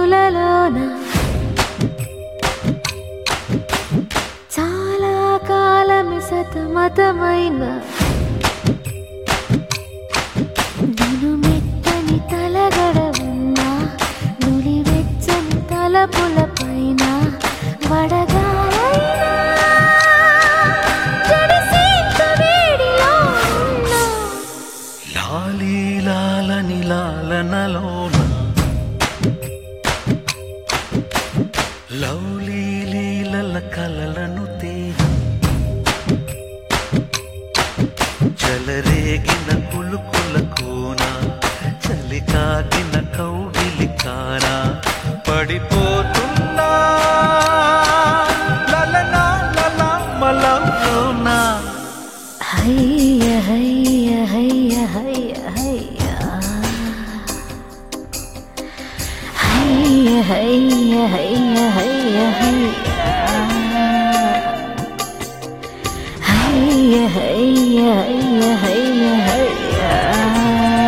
కునుకులలోన చాలా కాలమి సతమతమైన నేను మెత్తని తలగడ ఉన్నా నులి వెచ్చని తలపుల పైన వడగాలైనా జడిసేంత వేడిలో ఉన్నా లాలీ లాలని లాలనలోన లౌలీ లీలల కలలను తేన చలరేగిన కులుకుల కోన చలి కాగిన కౌగిలి కాన పడిపోతున్నా లలనా లలా మలంలోనా హయ్య హయ్య హయ్య హయ్య హయ్య హయ్య హయ్య హయ్య హయ్య హయ్య హయ్య హయ్య హయ్య హయ్య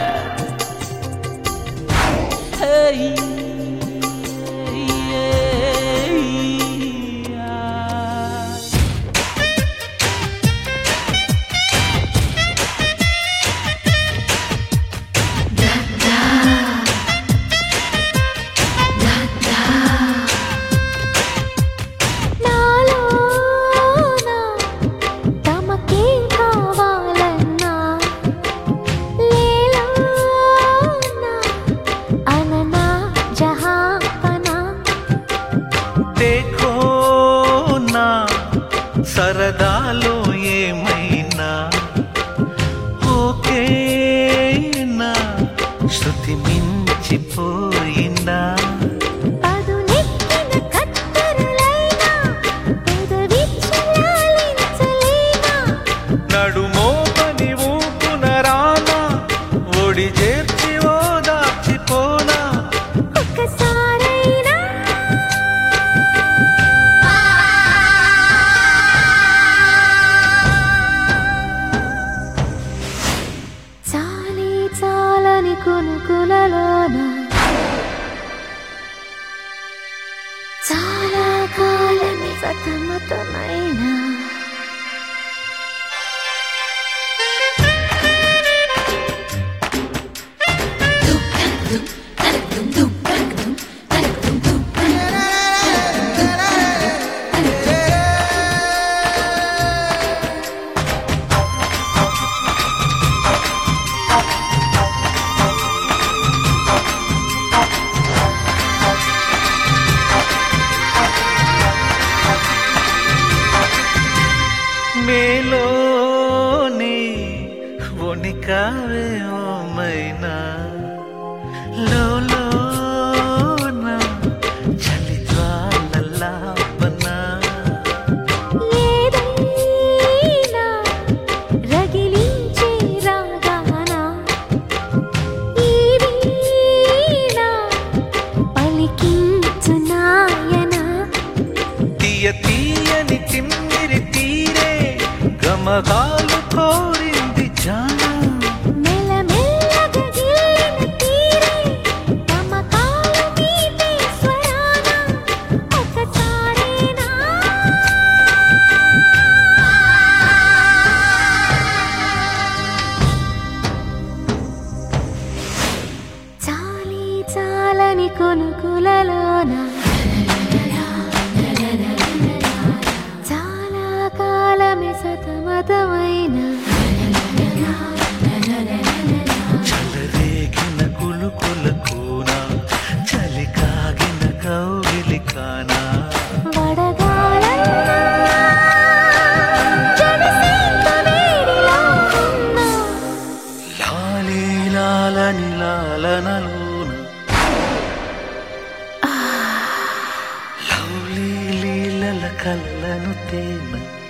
నాలోన తమకేం కావాలన్నా లేలోన అననా జహాపనా देखो నా సరదాలో ఏమైనా ఓకేనా శృతి మించిపోయిందా పదునెక్కిన కత్తెరలైనా పెదవి చలాలించలేనా నడుమో పని ఊపున రానా ఒడి చేర్చి ఓదార్చిపోనా ఒక్కసారైనా చాలి చాలని కునుకులలోన చాలా కాలని సతమతమైన మేలోని వణికావే ఓమైనా లోలోన చలి జ్వాలలాపనా ఏదైనా రగిలించే రాగాన ఈ వీణ పలికించు నాయన తీయ తీయని తిమ్మిరి తీరే గమగాలు కోరింది జానా మెల్లమెల్లగా గిల్లిన తీరే తమకాలు మీటే స్వరాన ఒకసారేనా చాలి చాలని కొనుకులలోన చాలా కాలమే సతమతమైన చలరేగిన కులుకుల కూన చలి కాగిన కౌగిలి కానా వడగాలన్నా జడిసేంత వేడిలో ఉన్నా లాలీ లాలని లాలనలోన లవ్లీ లీలల కళ్ళను తేన